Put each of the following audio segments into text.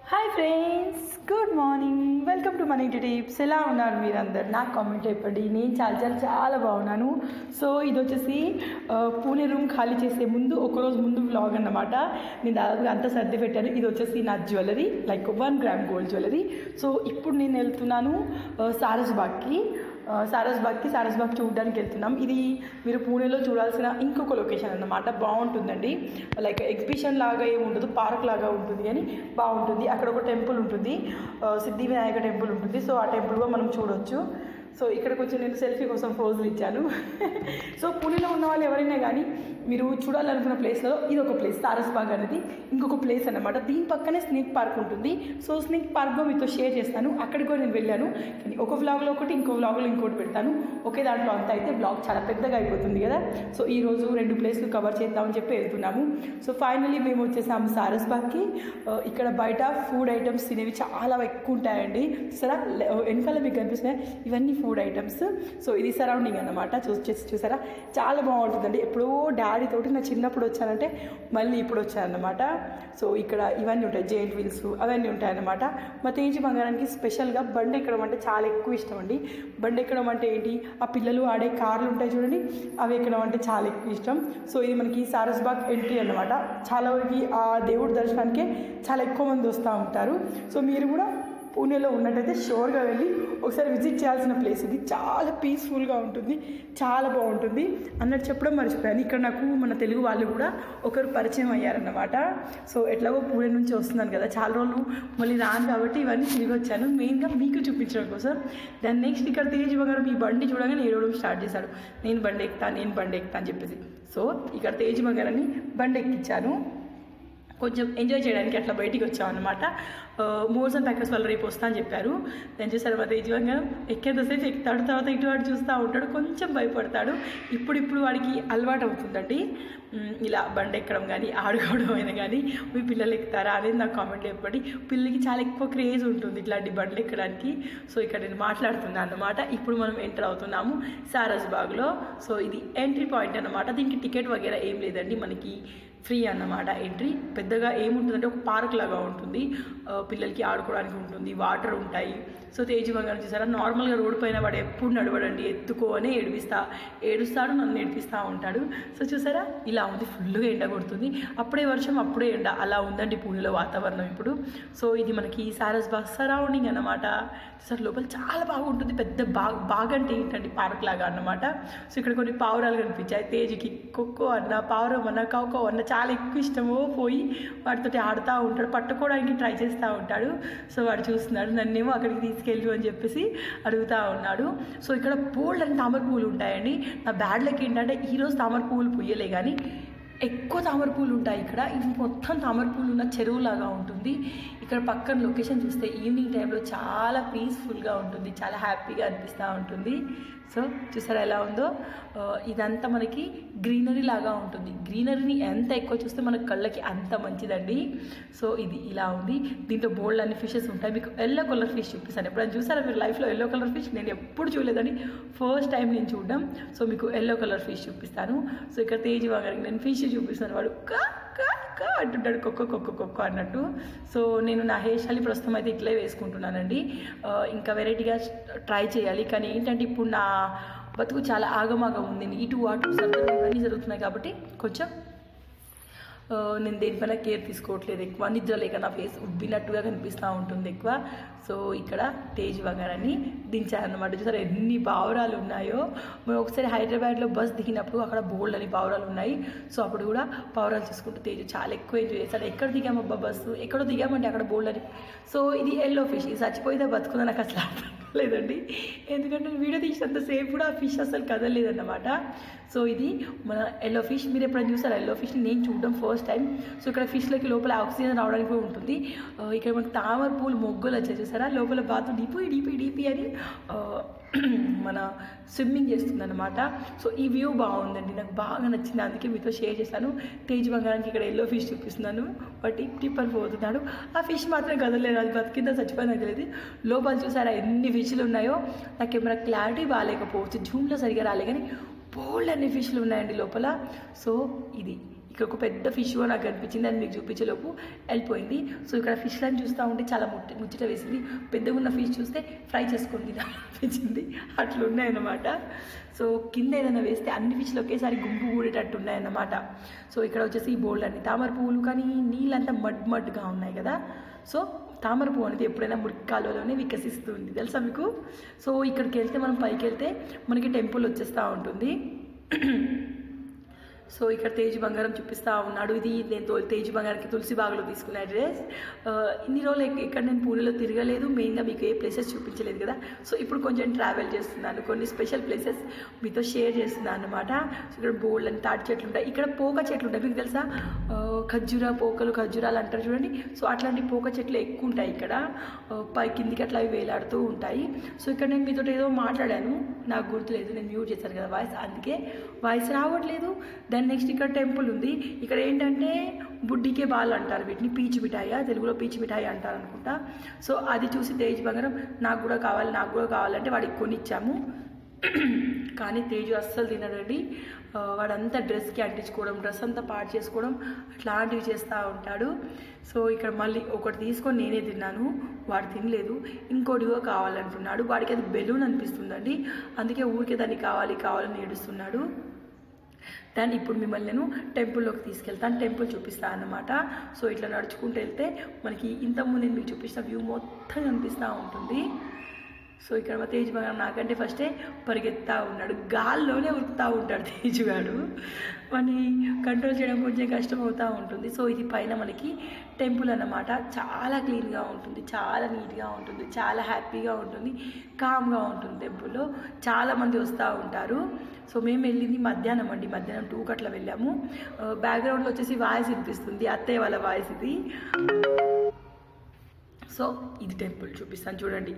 hi friends good morning welcome to money tips ఎలా ఉన్నారు మీరందరు నాకు కామెంట్ చెప్పండి నేను చాలా చాలా చాలా బాగున్నాను సో ఇది వచ్చేసి ఆ, పూణే రూమ్ ఖాళీ చేసే ముందు ఒకరోజు ముందు వ్లాగ్ అన్నమాట నేను దాదాపుగా అంతా సర్ది పెట్టాను ఇది వచ్చేసి నా jewellery like one gram gold jewellery so ఇప్పుడు నేను వెళ్తున్నాను ఆ, సారస్బాగ్కి ఆ, సారస్బాగ్కి సారస్బాగ్ చూడడానికి వెళ్తున్నాం ఇది మీరు పూణేలో చూడాల్సిన ఇంకొక లొకేషన్ అన్నమాట బాగుంటుందండి లైక్ ఎగ్జిబిషన్ లాగా ఏమి ఉండదు పార్క్ లాగా ఉంటుంది కానీ బాగుంటుంది అక్కడ ఒక టెంపుల్ ఉంటుంది ఆ, సిద్ధి వినాయక టెంపుల్ ఉంటుంది సో ఆ టెంపుల్ కూడా మనం చూడొచ్చు సో ఇక్కడికి వచ్చి నేను సెల్ఫీ కోసం పోజులు ఇచ్చాను సో పూణేలో ఉన్న వాళ్ళు ఎవరైనా కానీ మీరు చూడాలనుకున్న ప్లేస్లో ఇది ఒక ప్లేస్ సారస్బాగ్ అనేది ఇంకొక ప్లేస్ అన్నమాట దీని పక్కనే స్నేక్ పార్క్ ఉంటుంది సో స్నేక్ పార్క్లో మీతో షేర్ చేస్తాను అక్కడికి కూడా నేను వెళ్ళాను కానీ ఒక వ్లాగ్లో ఒకటి ఇంకో వ్లాగ్లో ఇంకోటి పెడతాను ఒకే దాంట్లో అంతా అయితే బ్లాగ్ చాలా పెద్దగా అయిపోతుంది కదా సో ఈ రోజు రెండు ప్లేస్లు కవర్ చేద్దామని చెప్పి వెళ్తున్నాము సో ఫైనలీ మేము వచ్చేసాము సారస్బాగ్కి ఆ, ఇక్కడ బయట ఫుడ్ ఐటమ్స్ తినేవి చాలా ఎక్కువ ఉంటాయండి సరే వెనకాల మీకు కనిపిస్తున్నాయి ఇవన్నీ ఫుడ్ ఐటమ్స్ సో ఇది సరౌండింగ్ అన్నమాట చూసి చూసారా చాలా బాగుంటుందండి ఎప్పుడో డాడీ తోటి నా చిన్నప్పుడు వచ్చానంటే మళ్ళీ ఇప్పుడు వచ్చానన్నమాట సో ఇక్కడ ఇవన్నీ ఉంటాయి జైంట్ వీల్స్ అవన్నీ ఉంటాయన్నమాట మా తేజీ బంగారానికి స్పెషల్గా బండి ఎక్కడం అంటే చాలా ఎక్కువ ఇష్టం అండి బండి ఎక్కడం అంటే ఏంటి ఆ పిల్లలు ఆడే కార్లు ఉంటాయి చూడండి అవి ఎక్కడం అంటే చాలా ఎక్కువ ఇష్టం సో ఇది మనకి సారస్బాగ్ ఎంట్రీ అన్నమాట చాలా వరకు ఆ దేవుడి దర్శనానికే చాలా ఎక్కువ మంది వస్తూ ఉంటారు సో మీరు కూడా పూణేలో ఉన్నట్టయితే షోర్గా వెళ్ళి ఒకసారి విజిట్ చేయాల్సిన ప్లేస్ ఇది చాలా పీస్ఫుల్గా ఉంటుంది చాలా బాగుంటుంది అన్నట్టు చెప్పడం మర్చిపోయాను ఇక్కడ నాకు మన తెలుగు వాళ్ళు కూడా ఒకరు పరిచయం అయ్యారన్నమాట సో ఎట్లాగో పూణే నుంచి వస్తున్నాను కదా చాలా రోజులు మళ్ళీ రాను కాబట్టి ఇవన్నీ తిరిగి వచ్చాను మెయిన్గా మీకు చూపించడం కోసం దాని నెక్స్ట్ ఇక్కడ తేజ్ గారు మీ బండి చూడగానే ఏడవడం స్టార్ట్ చేశాడు నేను బండి ఎక్కుతా నేను బండి ఎక్కుతా అని చెప్పేసి సో ఇక్కడ తేజ్ గారని బండి ఎక్కించాను కొంచెం ఎంజాయ్ చేయడానికి అట్లా బయటికి వచ్చామన్నమాట మోర్స్ అండ్ ప్యాకర్స్ వాళ్ళు రేపు వస్తా అని చెప్పారు నేను చూసారు మా తేజీవంగా ఎక్కేంతసేపు ఎక్కుతాడు తర్వాత ఇటు వాడు చూస్తూ ఉంటాడు కొంచెం భయపడతాడు ఇప్పుడు ఇప్పుడు వాడికి అలవాటు అవుతుందండి ఉమ్, ఇలా బండి ఎక్కడం కానీ ఆడుకోవడం అయినా కానీ మీ పిల్లలు ఎక్కుతారా అనేది నాకు కామెంట్ చెప్పండి పిల్లలకి చాలా ఎక్కువ క్రేజ్ ఉంటుంది ఇట్లాంటి బండ్లు ఎక్కడానికి సో ఇక్కడ నేను మాట్లాడుతున్నాను అన్నమాట ఇప్పుడు మనం ఎంటర్ అవుతున్నాము సారస్బాగ్లో సో ఇది ఎంట్రీ పాయింట్ అన్నమాట దీనికి టికెట్ వగేరా ఏం లేదండి మనకి ఫ్రీ అన్నమాట ఎంట్రీ పెద్దగా ఏముంటుందంటే ఒక పార్క్ లాగా ఉంటుంది ఆ, పిల్లలకి ఆడుకోవడానికి ఉంటుంది వాటర్ ఉంటాయి సో తేజీ బంగారం చూసారా నార్మల్గా రోడ్డు పైన వాడు ఎప్పుడు నడవడండి ఎత్తుకోనే ఏడిపిస్తా ఏడుస్తాడు నన్ను ఏడిపిస్తూ ఉంటాడు సో చూసారా ఇలా ఉంది ఫుల్గా ఎండ కొడుతుంది అప్పుడే వర్షం అప్పుడే ఎండ అలా ఉందండి పూణేలో వాతావరణం ఇప్పుడు సో ఇది మనకి సారస్ బాగ్ సరౌండింగ్ అన్నమాట సార్ లోపల చాలా బాగుంటుంది పెద్ద బాగ్ బాగ్ అంటే ఏంటండి పార్క్ లాగా అన్నమాట సో ఇక్కడ కొన్ని పావురాలు కనిపించాయి తేజీకి ఖోఖో అన్న పావురం అన్న కౌకో అన్న చాలా ఎక్కువ ఇష్టమో పోయి వాటితోటి ఆడుతూ ఉంటాడు పట్టుకోవడానికి ట్రై చేస్తూ ఉంటాడు సో వాడు చూస్తున్నాడు నన్నేమో అక్కడికి తీసుకెళ్ళు అని చెప్పేసి అడుగుతూ ఉన్నాడు సో ఇక్కడ బోల్డ్ అని తామర పువ్వులు ఉంటాయండి నా బ్యాడ్ లెక్క ఏంటంటే ఈరోజు తామర పువ్వులు పుయ్యలే కానీ ఎక్కువ తామర పూలు ఉంటాయి ఇక్కడ ఇది మొత్తం తామర పూలు ఉన్న చెరువులాగా ఉంటుంది ఇక్కడ పక్కన లొకేషన్ చూస్తే ఈవినింగ్ టైంలో చాలా పీస్ఫుల్గా ఉంటుంది చాలా హ్యాపీగా అనిపిస్తూ ఉంటుంది సో చూసారా ఎలా ఉందో ఆ, ఇదంతా మనకి గ్రీనరీ లాగా ఉంటుంది గ్రీనరీని ఎంత ఎక్కువ చూస్తే మన కళ్ళకి అంత మంచిదండి సో ఇది ఇలా ఉంది దీంట్లో బోల్డ్ అన్ని ఫిషెస్ ఉంటాయి మీకు ఎల్లో కలర్ ఫిష్ చూపిస్తాను ఎప్పుడైనా చూసారా మీరు లైఫ్లో ఎల్లో కలర్ ఫిష్ నేను ఎప్పుడు చూడలేదండి ఫస్ట్ టైం నేను చూడడం సో మీకు ఎల్లో కలర్ ఫిష్ చూపిస్తాను సో ఇక్కడ తేజీ వాగారికి నేను ఫిష్ చూపిస్తాను వాడు కా కా కా అంటుంటాడు కొక్క కొక్క కొక్క అన్నట్టు సో నేను నా హెయిర్ స్టైల్ ప్రస్తుతం అయితే ఇట్లే వేసుకుంటున్నానండి ఆ, ఇంకా వెరైటీగా ట్రై చేయాలి కానీ ఏంటంటే ఇప్పుడు నా బతుకు చాలా ఆగమాగం ఉంది ఇటు అటు సర్దలు ఇవన్నీ జరుగుతున్నాయి కాబట్టి కొంచెం ఆ, నేను దేనిపైన కేర్ తీసుకోవట్లేదు ఎక్కువ నిద్ర లేక నా ఫేస్ ఉబ్బినట్టుగా కనిపిస్తూ ఉంటుంది ఎక్కువ సో ఇక్కడ తేజ్ వగారని దించారనమాట చూసారా ఎన్ని పావురాలు ఉన్నాయో మేము ఒకసారి హైదరాబాద్లో బస్ దిగినప్పుడు అక్కడ బోల్డ్ అని పావురాలు ఉన్నాయి సో అప్పుడు కూడా పావురాలు చూసుకుంటూ తేజ్ చాలా ఎక్కువ ఎంజాయ్ చేశాడు ఎక్కడ దిగామబ్బా బస్సు ఎక్కడో దిగామంటే అక్కడ బోల్డ్ అని సో ఇది ఎల్లో ఫిష్ ఇది చచ్చిపోయితే బతుకుందా నాకు అసలు అర్థం లేదండి ఎందుకంటే నేను వీడియో తీసినంతసేపు కూడా ఆ ఫిష్ అసలు కదలలేదన్నమాట సో ఇది మన ఎల్లో ఫిష్ మీరు ఎప్పుడైనా చూసారా ఎల్లో ఫిష్ని నేను చూడడం ఫస్ట్ టైం సో ఇక్కడ ఫిష్లకి లోపల ఆక్సిజన్ రావడానికి కూడా ఉంటుంది ఆ, ఇక్కడ మనకి తామర పూలు మొగ్గులు వచ్చాయి చూసారా లోపల బాతు డీపీ డీపీ డీపీ అని ఆ, మన స్విమ్మింగ్ చేస్తుంది అనమాట సో ఈ వ్యూ బాగుందండి నాకు బాగా నచ్చింది అందుకే మీతో షేర్ చేశాను తేజ్ బంగారానికి ఇక్కడ ఎల్లో ఫిష్ చూపిస్తున్నాను బట్ టిప్ టిప్ అని పోతున్నాడు ఆ ఫిష్ మాత్రం కదలేదు అది బతికిందా చచ్చిపోయిందా తెలియదు లోపల చూసారా ఎన్ని ఫిష్లు ఉన్నాయో నాకు ఏమైనా క్లారిటీ బాగాలేకపోవచ్చు జూమ్లో సరిగా రాలే కానీ బోల్డ్ అన్ని ఫిష్లు ఉన్నాయండి లోపల సో ఇది ఇక ఇక్కడ ఒక పెద్ద ఫిష్ నాకు కనిపించింది అది మీకు చూపించేలోపు వెళ్ళిపోయింది సో ఇక్కడ ఫిష్ లైన్ చూస్తూ ఉంటే చాలా ముట్టి ముచ్చట వేసింది పెద్దగా ఉన్న ఫిష్ చూస్తే ఫ్రై చేసుకొని తినాలనిపించింది అట్లా ఉన్నాయన్నమాట సో కింద ఏదైనా వేస్తే అన్ని ఫిష్లు ఒకేసారి గుంపు కూడేటట్టు ఉన్నాయన్నమాట సో ఇక్కడ వచ్చేసి బోల్డ్ అన్ని తామర పువ్వులు కానీ నీళ్ళంతా మడ్ మడ్గా ఉన్నాయి కదా సో తామర పువ్వు అనేది ఎప్పుడైనా మురికి కాలువలోనే వికసిస్తుంది తెలుసా మీకు సో ఇక్కడికి వెళ్తే మనం పైకి వెళ్తే మనకి టెంపుల్ వచ్చేస్తూ ఉంటుంది సో ఇక్కడ తేజ్ బంగారం చూపిస్తా ఉన్నాడు ఇది నేను తో- తేజ్ బంగారంకి తులసి బాగులో తీసుకున్న అడ్రస్ ఆ, ఇన్ని రోజులు ఎక్- ఇక్కడ నేను పూణేలో తిరగలేదు మెయిన్గా మీకు ఏ ప్లేసెస్ చూపించలేదు కదా సో ఇప్పుడు కొంచెం ట్రావెల్ చేస్తున్నాను కొన్ని స్పెషల్ ప్లేసెస్ మీతో షేర్ చేస్తున్నాను అనమాట సో ఇక్కడ బోల్డ్ అని తాటి చెట్లు ఉంటాయి ఇక్కడ పోక చెట్లు ఉంటాయి మీకు తెలుసా ఆ, ఖర్జూర పోకలు ఖర్జూరాలు అంటారు చూడండి సో అట్లాంటి పోక చెట్లు ఎక్కువ ఉంటాయి ఇక్కడ ఆ, పై కిందికి అట్లా అవి వేలాడుతూ ఉంటాయి సో ఇక్కడ నేను మీతో ఏదో మాట్లాడాను నాకు గుర్తులేదు నేను మ్యూట్ చేశాను కదా వాయిస్ అందుకే వాయిస్ రావట్లేదు దాని నెక్స్ట్ ఇక్కడ టెంపుల్ ఉంది ఇక్కడ ఏంటంటే బుడ్డికే బాల్ అంటారు వీటిని పీచు మిఠాయి తెలుగులో పీచు మిఠాయి అంటారు అనుకుంటా సో అది చూసి తేజ్ బంగారం నాకు కూడా కావాలి నాకు కూడా కావాలంటే వాడికి కొనిచ్చాము కానీ తేజు అస్సలు తినడండి ఆ, వాడంతా డ్రెస్కి అంటించుకోవడం డ్రెస్ అంతా పాడు చేసుకోవడం అట్లాంటివి చేస్తూ ఉంటాడు సో ఇక్కడ మళ్ళీ ఒకటి తీసుకొని నేనే తిన్నాను వాడు తినలేదు ఇంకోటిగా కావాలంటున్నాడు వాడికి అది బెలూన్ అనిపిస్తుందండి అందుకే ఊరికే దాన్ని కావాలి కావాలని ఏడుస్తున్నాడు దాన్ని ఇప్పుడు మిమ్మల్ని నేను టెంపుల్లోకి తీసుకెళ్తాను టెంపుల్ చూపిస్తాను అన్నమాట సో ఇట్లా నడుచుకుంటూ వెళ్తే మనకి ఇంతకుముందు నేను మీకు చూపిస్తున్న వ్యూ మొత్తం కనిపిస్తూ ఉంటుంది సో ఇక్కడ మా తేజ్ బంగారం నాకంటే ఫస్టే పరిగెత్తా ఉన్నాడు గాల్లోనే ఉరుకుతూ ఉంటాడు తేజ్ గాడు వాడిని కంట్రోల్ చేయడం కొంచెం కష్టం అవుతూ ఉంటుంది సో ఇది పైన మనకి టెంపుల్ అన్నమాట చాలా క్లీన్గా ఉంటుంది చాలా నీట్గా ఉంటుంది చాలా హ్యాపీగా ఉంటుంది కామ్గా ఉంటుంది టెంపుల్లో చాలామంది వస్తూ ఉంటారు సో మేము వెళ్ళింది మధ్యాహ్నం అండి మధ్యాహ్నం టూ కట్ల వెళ్ళాము బ్యాక్గ్రౌండ్లో వచ్చేసి వాయిస్ వినిపిస్తుంది అత్తయ్య వాళ్ళ వాయిస్ ఇది సో ఇది టెంపుల్ చూపిస్తాను చూడండి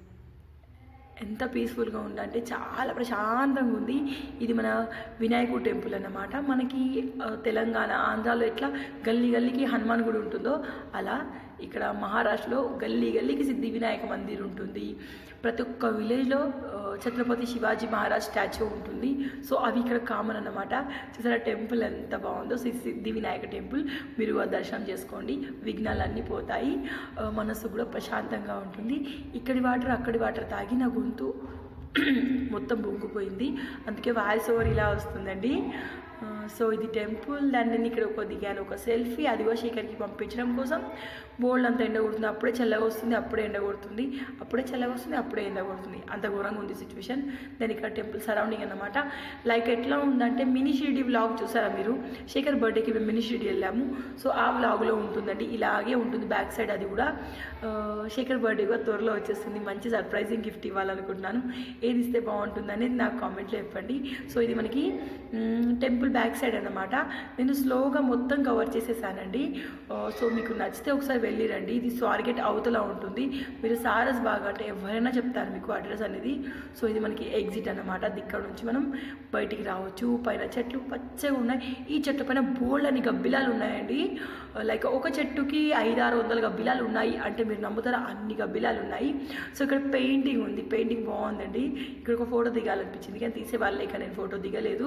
ఎంత పీస్ఫుల్గా ఉందంటే చాలా ప్రశాంతంగా ఉంది ఇది మన వినాయకుడు టెంపుల్ అన్నమాట మనకి ఆ, తెలంగాణ ఆంధ్రాలో ఎట్లా గల్లీ గల్లీకి హనుమాన్ గుడి ఉంటుందో అలా ఇక్కడ మహారాష్ట్రలో గల్లీ గల్లీకి సిద్ధి వినాయక మందిర్ ఉంటుంది ప్రతి ఒక్క విలేజ్లో ఆ, ఛత్రపతి శివాజీ మహారాజ్ స్టాచ్యూ ఉంటుంది సో అవి ఇక్కడ కామన్ అన్నమాట చూసారా టెంపుల్ ఎంత బాగుందో సి- సిద్ధి వినాయక టెంపుల్ మీరు ఆ దర్శనం చేసుకోండి విఘ్నాలన్నీ పోతాయి ఆ, మనసు కూడా ప్రశాంతంగా ఉంటుంది ఇక్కడి వాటర్ అక్కడి వాటర్ తాగి నా గొంతు మొత్తం బొంగిపోయింది అందుకే వాయిస్ ఓవర్ ఇలా వస్తుందండి ఆ, సో ఇది టెంపుల్ దాన్ని నేను ఇక్కడ ఒక దిగాను ఒక సెల్ఫీ అదిగో శేఖర్కి పంపించడం కోసం బోల్డ్ అంత ఎండ కొడుతుంది అప్పుడే చల్లగా వస్తుంది అప్పుడే ఎండ కొడుతుంది అప్పుడే చల్లగా వస్తుంది అప్పుడే ఎండ కొడుతుంది అంత ఘోరంగా ఉంది సిచ్యువేషన్ దాని ఇక్కడ టెంపుల్ సరౌండింగ్ అన్నమాట లైక్ ఎట్లా ఉందంటే మినీ షిరిడి వ్లాగ్ చూసారా మీరు శేఖర్ బర్త్డేకి మేము మినీ షిరిడి వెళ్ళాము సో ఆ వ్లాగ్లో ఉంటుందండి ఇలాగే ఉంటుంది బ్యాక్ సైడ్ అది కూడా ఆ, శేఖర్ బర్త్డే కూడా త్వరలో వచ్చేస్తుంది మంచి సర్ప్రైజింగ్ గిఫ్ట్ ఇవ్వాలనుకుంటున్నాను ఏది ఇస్తే బాగుంటుంది అనేది నాకు కామెంట్లో చెప్పండి సో ఇది మనకి టెంపుల్ బ్యాక్ సైడ్ అన్నమాట నేను స్లోగా మొత్తం కవర్ చేసేసానండి ఆ, సో మీకు నచ్చితే ఒకసారి వెళ్ళిరండి ఇది స్వార్గేట్ అవతల ఉంటుంది మీరు సారస్ బాగా అంటే ఎవరైనా చెప్తారు మీకు అడ్రస్ అనేది సో ఇది మనకి ఎగ్జిట్ అన్నమాట ఇక్కడ నుంచి మనం బయటికి రావచ్చు పైన చెట్లు పచ్చగా ఉన్నాయి ఈ చెట్ల పైన బోల్డ్ అని గబ్బిలాలు ఉన్నాయండి లైక్ ఒక చెట్టుకి ఐదారు వందల గబ్బిలాలు ఉన్నాయి అంటే మీరు నమ్ముతారా అన్ని గబ్బిలాలు ఉన్నాయి సో ఇక్కడ పెయింటింగ్ ఉంది పెయింటింగ్ బాగుందండి ఇక్కడ ఒక ఫోటో దిగాలనిపించింది కానీ తీసే వాళ్ళు లేక నేను ఫోటో దిగలేదు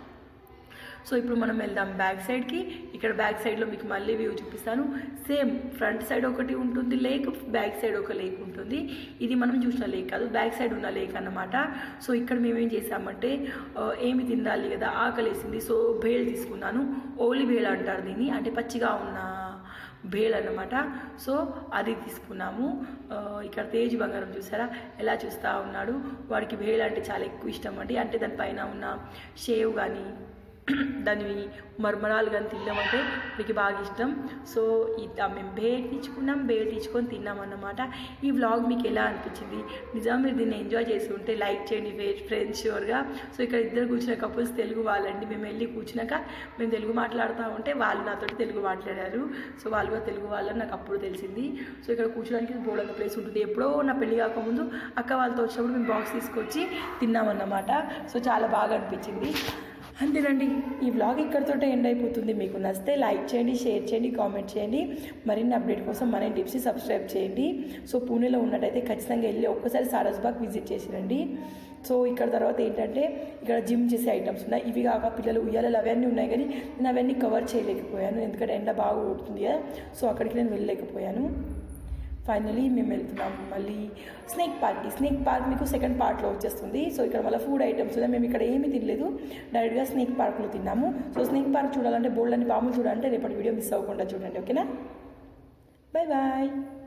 సో ఇప్పుడు మనం వెళ్దాం బ్యాక్ సైడ్కి ఇక్కడ బ్యాక్ సైడ్లో మీకు మళ్ళీ వ్యూ చూపిస్తాను సేమ్ ఫ్రంట్ సైడ్ ఒకటి ఉంటుంది లేక్ బ్యాక్ సైడ్ ఒక లేక్ ఉంటుంది ఇది మనం చూసిన లేక్ కాదు బ్యాక్ సైడ్ ఉన్న లేక్ అన్నమాట సో ఇక్కడ మేము ఏం చేసామంటే ఆ, ఏమి తినాలి కదా ఆకలేసింది సో భేల్ తీసుకున్నాను ఓలి భేల్ అంటారు దీన్ని అంటే పచ్చిగా ఉన్న భేల్ అన్నమాట సో అది తీసుకున్నాము ఆ, ఇక్కడ తేజ్ బంగారం చూసారా ఎలా చూస్తూ ఉన్నాడు వాడికి భేల్ అంటే చాలా ఎక్కువ ఇష్టం అండి అంటే దానిపైన ఉన్న షేవ్ కానీ దాని మర్మరాలు కానీ తిన్నామంటే మీకు బాగా ఇష్టం సో ఇది మేము బేర్ తెచ్చుకున్నాం బేర్ తెచ్చుకొని తిన్నాం అన్నమాట ఈ వ్లాగ్ మీకు ఎలా అనిపించింది నిజంగా మీరు దీన్ని ఎంజాయ్ చేసి ఉంటే లైక్ చేయండి ఫ్రెండ్స్ షూర్గా సో ఇక్కడ ఇద్దరు కూర్చున్న కపుల్స్ తెలుగు వాళ్ళండి మేము వెళ్ళి కూర్చున్నాక మేము తెలుగు మాట్లాడుతూ ఉంటే వాళ్ళు నాతో తెలుగు మాట్లాడారు సో వాళ్ళు కూడా తెలుగు వాళ్ళని నాకు అప్పుడు తెలిసింది సో ఇక్కడ కూర్చోడానికి బోర్డు ప్లేస్ ఉంటుంది ఎప్పుడో నా పెళ్లి కాకముందు అక్క వాళ్ళతో వచ్చినప్పుడు మేము బాక్స్ తీసుకొచ్చి తిన్నామన్నమాట సో చాలా బాగా అనిపించింది అంతేనండి ఈ వ్లాగ్ ఇక్కడితోటే ఎండ్ అయిపోతుంది మీకు నచ్చితే లైక్ చేయండి షేర్ చేయండి కామెంట్ చేయండి మరిన్ని అప్డేట్ కోసం మన టిప్స్ని సబ్స్క్రైబ్ చేయండి సో పూణేలో ఉన్నట్టయితే ఖచ్చితంగా వెళ్ళి ఒక్కసారి సారస్బాగ్ విజిట్ చేసిరండి సో ఇక్కడ తర్వాత ఏంటంటే ఇక్కడ జిమ్ చేసే ఐటమ్స్ ఉన్నాయి ఇవి కాక పిల్లలు ఉయ్యాలలు అవన్నీ ఉన్నాయి కానీ నేను అవన్నీ కవర్ చేయలేకపోయాను ఎందుకంటే ఎండ బాగా కొడుతుంది కదా సో అక్కడికి నేను వెళ్ళలేకపోయాను ఫైనలీ మేము వెళ్తున్నాం మళ్ళీ స్నేక్ పార్క్కి స్నేక్ పార్క్ మీకు సెకండ్ పార్ట్లో వచ్చేస్తుంది సో ఇక్కడ మళ్ళీ ఫుడ్ ఐటమ్స్ ఉన్నాయి మేము ఇక్కడ ఏమీ తినలేదు డైరెక్ట్గా స్నేక్ పార్క్లో తిన్నాము సో స్నేక్ పార్క్ చూడాలంటే బోల్డ్ అని పాములు చూడాలంటే రేపటి వీడియో మిస్ అవ్వకుండా చూడండి ఓకేనా బాయ్ బాయ్